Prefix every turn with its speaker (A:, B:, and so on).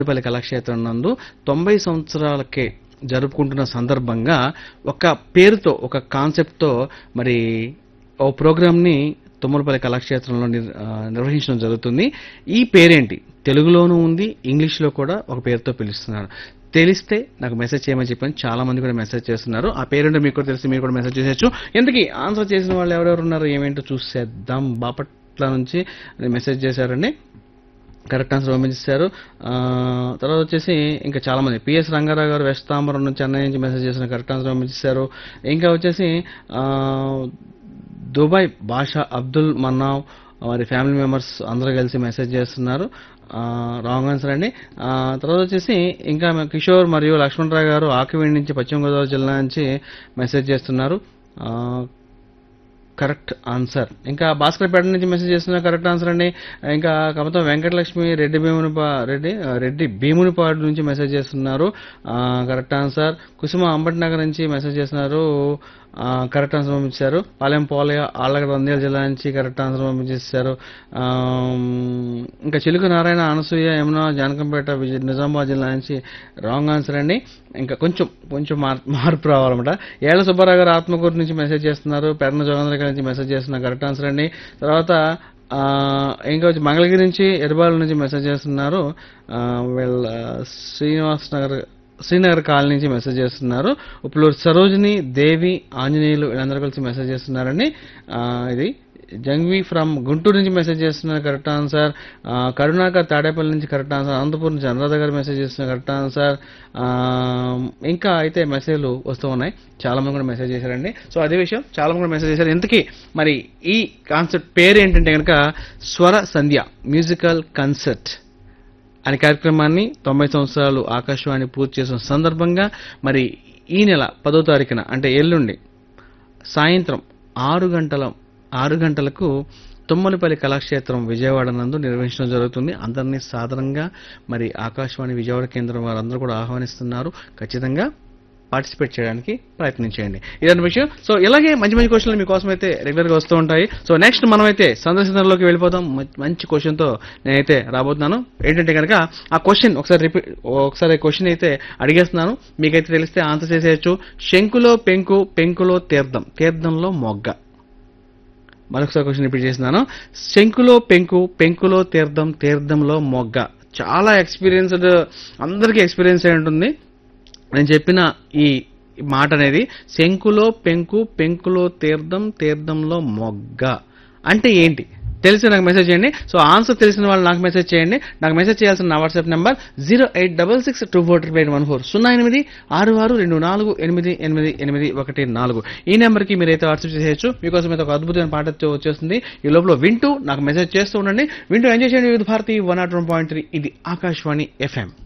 A: పల్లి కళాక్షేత్రం నందు తొంభై సంవత్సరాలకే జరుపుకుంటున్న సందర్భంగా ఒక పేరుతో ఒక కాన్సెప్ట్తో మరి ఓ ప్రోగ్రామ్ని తుమ్మలపల్లి కళాక్షేత్రంలో నిర్- ఆ, నిర్వహించడం జరుగుతుంది ఈ పేరేంటి తెలుగులోనూ ఉంది ఇంగ్లీష్లో కూడా ఒక పేరుతో పిలుస్తున్నారు తెలిస్తే నాకు మెసేజ్ చేయమని చెప్పని చాలా మంది కూడా మెసేజ్ చేస్తున్నారు ఆ పేరేంటో మీకు కూడా తెలిసి మీరు కూడా మెసేజ్ చేసేయచ్చు ఎందుకు ఆన్సర్ చేసిన వాళ్ళు ఎవరెవరు ఉన్నారు ఏమేంటో చూసేద్దాం బాపట్ల నుంచి మెసేజ్ చేశారండి కరెక్ట్ ఆన్సర్ పంపించారు ఆ, తర్వాత వచ్చేసి ఇంకా చాలా మంది పిఎస్ రంగారావు గారు వెస్ట్ తాంబరం నుంచి చెన్నై నుంచి మెసేజ్ చేసిన కరెక్ట్ ఆన్సర్ పంపించారు ఇంకా వచ్చేసి ఆ, దుబాయ్ బాషా అబ్దుల్ మన్నావ్ వారి ఫ్యామిలీ మెంబర్స్ అందరూ కలిసి మెసేజ్ చేస్తున్నారు రాంగ్ ఆన్సర్ అండి ఆ, తర్వాత వచ్చేసి ఇంకా మన కిషోర్ మరియు లక్ష్మణరావు గారు ఆకివీడి నుంచి పశ్చిమ గోదావరి జిల్లా నుంచి మెసేజ్ చేస్తున్నారు ఆ, కరెక్ట్ ఆన్సర్ ఇంకా భాస్కర్పేట నుంచి మెసేజ్ చేస్తున్న కరెక్ట్ ఆన్సర్ అండి ఇంకా కమతం వెంకటలక్ష్మి రెడ్డి భీమునిపా రెడ్డి ఆ, రెడ్డి భీమునిపాడు నుంచి మెసేజ్ చేస్తున్నారు ఆ, కరెక్ట్ ఆన్సర్ కుసుమ అంబటినగర్ నుంచి మెసేజ్ చేస్తున్నారు ఆ, కరెక్ట్ ఆన్సర్ పంపించారు పాలెం పోలయ ఆళ్ళగడ్డ నంద్యాల జిల్లా నుంచి కరెక్ట్ ఆన్సర్ పంపించేశారు ఆ, ఇంకా చిలుక నారాయణ అనసూయ యమున జానకంపేట విజయ నిజామాబాద్ జిల్లా నుంచి రాంగ్ ఆన్సర్ అండి ఇంకా కొంచెం కొంచెం మార్- మార్పు రావాలన్నమాట ఏళ్ల సుబ్బారావు గారు ఆత్మకూరు నుంచి మెసేజ్ చేస్తున్నారు పెరణ జోగేంద్ర గారి నుంచి మెసేజ్ చేస్తున్నారు కరెక్ట్ ఆన్సర్ అండి తర్వాత ఆ, ఇంకా వచ్చి మంగళగిరి నుంచి ఎడబాల నుంచి మెసేజ్ చేస్తున్నారు ఆ, వీళ్ళ శ్రీనివాస్ నగర్ శ్రీనగర్ కాలనీ నుంచి మెసేజ్ చేస్తున్నారు ఇప్పుడు సరోజిని దేవి ఆంజనేయులు వీళ్ళందరూ కలిసి మెసేజ్ చేస్తున్నారండి ఆ, ఇది జంగ్వి ఫ్రమ్ గుంటూరు నుంచి మెసేజ్ చేస్తున్నారు కరెక్ట్ ఆన్సర్ ఆ, కరుణాకర్ తాడేపల్లి నుంచి కరెక్ట్ ఆన్సర్ అనంతపురం నుంచి అనురాధ గారు మెసేజ్ చేస్తున్నారు కరెక్ట్ ఆన్సర్ ఆ, ఇంకా అయితే మెసేజ్లు వస్తూ ఉన్నాయి చాలా మంది కూడా మెసేజ్ చేశారండి సో అదే విషయం చాలా మంది కూడా మెసేజ్ చేశారు ఇంతకీ మరి ఈ కాన్సెప్ట్ పేరు ఏంటంటే కనుక స్వర సంధ్య మ్యూజికల్ కన్సర్ట్ అనే కార్యక్రమాన్ని తొంభై సంవత్సరాలు ఆకాశవాణి పూర్తి చేసిన సందర్భంగా మరి ఈ నెల పదో తారీఖున అంటే ఎల్లుండి సాయంత్రం ఆరు గంటల ఆరు గంటలకు తుమ్మలపల్లి కళాక్షేత్రం విజయవాడ నందు నిర్వహించడం జరుగుతుంది అందరినీ సాధారణంగా మరి ఆకాశవాణి విజయవాడ కేంద్రం వారందరూ కూడా ఆహ్వానిస్తున్నారు ఖచ్చితంగా పార్టిసిపేట్ చేయడానికి ప్రయత్నించేయండి ఇదంతా విషయం సో ఇలాగే మంచి మంచి క్వశ్చన్లు మీకోసం అయితే రెగ్యులర్గా వస్తూ ఉంటాయి సో నెక్స్ట్ మనమైతే సందర్శనలోకి వెళ్ళిపోతాం మ- మంచి క్వశ్చన్తో నేనైతే రాబోతున్నాను ఏంటంటే కనుక ఆ క్వశ్చన్ ఒకసారి రిపీట్ ఒకసారి క్వశ్చన్ అయితే అడిగేస్తున్నాను మీకైతే తెలిస్తే ఆన్సర్ చేసేయచ్చు శంకులో పెంకు పెంకులో తీర్థం తీర్థంలో మొగ్గ మరొకసారి క్వశ్చన్ రిపీట్ చేస్తున్నాను శంకులో పెంకు పెంకులో తీర్థం తీర్థంలో మొగ్గ చాలా ఎక్స్పీరియన్స్డ్ అందరికీ ఎక్స్పీరియన్స్ అయి ఉంటుంది నేను చెప్పిన ఈ మాట అనేది శంకులో పెంకు పెంకులో తీర్థం తీర్థంలో మొగ్గ అంటే ఏంటి తెలిసి నాకు మెసేజ్ చేయండి సో ఆన్సర్ తెలిసిన వాళ్ళు నాకు మెసేజ్ చేయండి నాకు మెసేజ్ చేయాల్సిన నా WhatsApp number zero eight double six two four triple eight one four సున్నా ఎనిమిది ఆరు ఆరు రెండు నాలుగు ఎనిమిది ఎనిమిది ఎనిమిది ఒకటి నాలుగు ఈ నెంబర్కి మీరైతే వాట్సాప్ చేసేయచ్చు మీకోసం అయితే ఒక అద్భుతమైన పాట వచ్చే- వచ్చేస్తుంది ఈ లోపల వింటూ నాకు మెసేజ్ చేస్తూ ఉండండి వింటూ ఎంజాయ్ చేయండి Vividh Bharati one nought one point three ఇది ఆకాశవాణి ఎఫ్ఎం